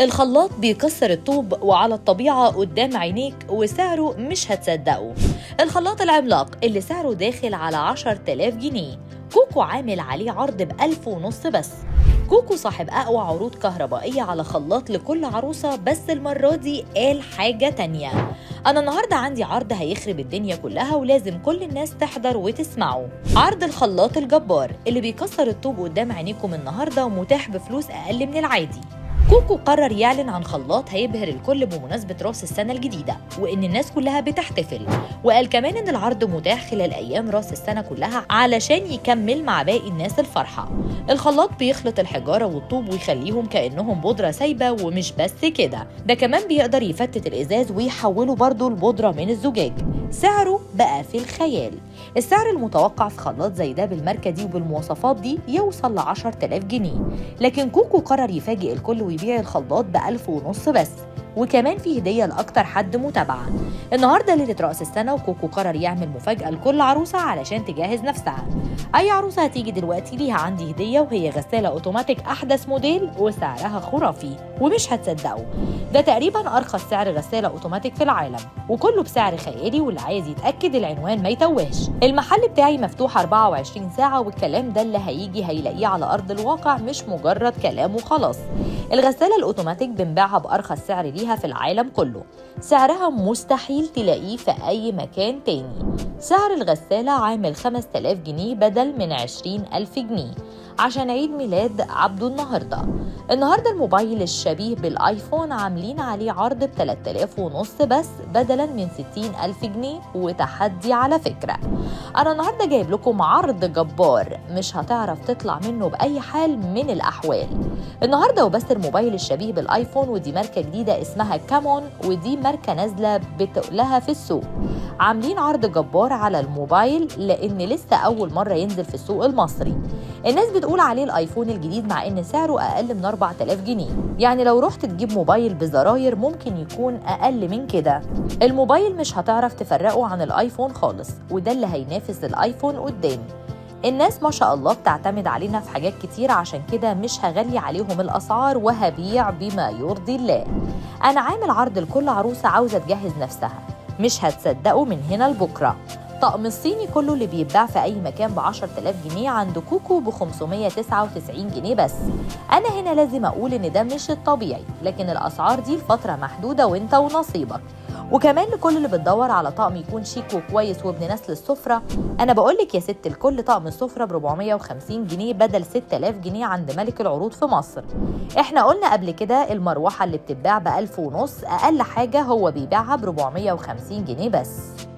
الخلاط بيكسر الطوب وعلى الطبيعة قدام عينيك وسعره مش هتصدقه الخلاط العملاق اللي سعره داخل على 10000 جنيه كوكو عامل عليه عرض بألف ونص بس كوكو صاحب أقوى عروض كهربائية على خلاط لكل عروسة بس المرة دي قال حاجة تانية أنا النهاردة عندي عرض هيخرب الدنيا كلها ولازم كل الناس تحضر وتسمعه عرض الخلاط الجبار اللي بيكسر الطوب قدام عينيكم النهاردة ومتاح بفلوس أقل من العادي كوكو قرر يعلن عن خلاط هيبهر الكل بمناسبة راس السنة الجديدة وإن الناس كلها بتحتفل وقال كمان إن العرض متاح خلال أيام راس السنة كلها علشان يكمل مع باقي الناس الفرحة الخلاط بيخلط الحجارة والطوب ويخليهم كأنهم بودرة سايبة ومش بس كده ده كمان بيقدر يفتت الإزاز ويحوله برضه لبودرة من الزجاج سعره بقى في الخيال السعر المتوقع في خلاط زي ده بالماركة دي وبالمواصفات دي يوصل ل 10000 جنيه لكن كوكو قرر يفاجئ الكل ويبيع الخلاط ب 1000 ونص بس وكمان في هدية لأكتر حد متابعة النهاردة ليلة رأس السنة وكوكو قرر يعمل مفاجأة لكل عروسة علشان تجهز نفسها أي عروسة هتيجي دلوقتي ليها عندي هدية وهي غسالة أوتوماتيك أحدث موديل وسعرها خرافي ومش هتصدقوا ده تقريبا أرخص سعر غسالة أوتوماتيك في العالم وكله بسعر خيالي واللي عايز يتأكد العنوان ما يتوهش المحل بتاعي مفتوح 24 ساعة والكلام ده اللي هيجي هيلاقيه على أرض الواقع مش مجرد كلام وخلاص الغسالة الأوتوماتيك بنبيعها بأرخص سعر ليها في العالم كله سعرها مستحيل تلاقيه في أي مكان تاني سعر الغسالة عامل 5000 جنيه بدل من 20000 جنيه عشان عيد ميلاد عبده النهارده النهارده الموبايل الشبيه بالايفون عاملين عليه عرض ب 3000 ونص بس بدلا من 60000 جنيه وتحدي على فكره انا النهارده جايب لكم عرض جبار مش هتعرف تطلع منه باي حال من الاحوال النهارده وبس الموبايل الشبيه بالايفون ودي ماركه جديده اسمها كامون ودي ماركه نازله بتقلها في السوق عاملين عرض جبار على الموبايل لان لسه اول مره ينزل في السوق المصري الناس بتقول عليه الايفون الجديد مع ان سعره اقل من 4000 جنيه يعني لو رحت تجيب موبايل بزراير ممكن يكون اقل من كده الموبايل مش هتعرف تفرقه عن الايفون خالص وده اللي هينافس الايفون قدام الناس ما شاء الله بتعتمد علينا في حاجات كتير عشان كده مش هغلي عليهم الأسعار وهبيع بما يرضي الله أنا عامل عرض لكل عروسة عاوزة تجهز نفسها مش هتصدقوا من هنا لبكرة طقم الصيني كله اللي بيتباع في أي مكان ب 10000 جنيه عند كوكو ب 599 جنيه بس أنا هنا لازم أقول إن ده مش الطبيعي لكن الأسعار دي لفترة محدودة وإنت ونصيبك وكمان لكل اللي بتدور على طقم يكون شيك وكويس وابن نسل السفرة أنا بقولك يا ست الكل طقم السفرة ب 450 جنيه بدل 6000 جنيه عند ملك العروض في مصر احنا قلنا قبل كده المروحة اللي بتتباع ب 1000 ونص أقل حاجة هو بيبيعها ب 450 جنيه بس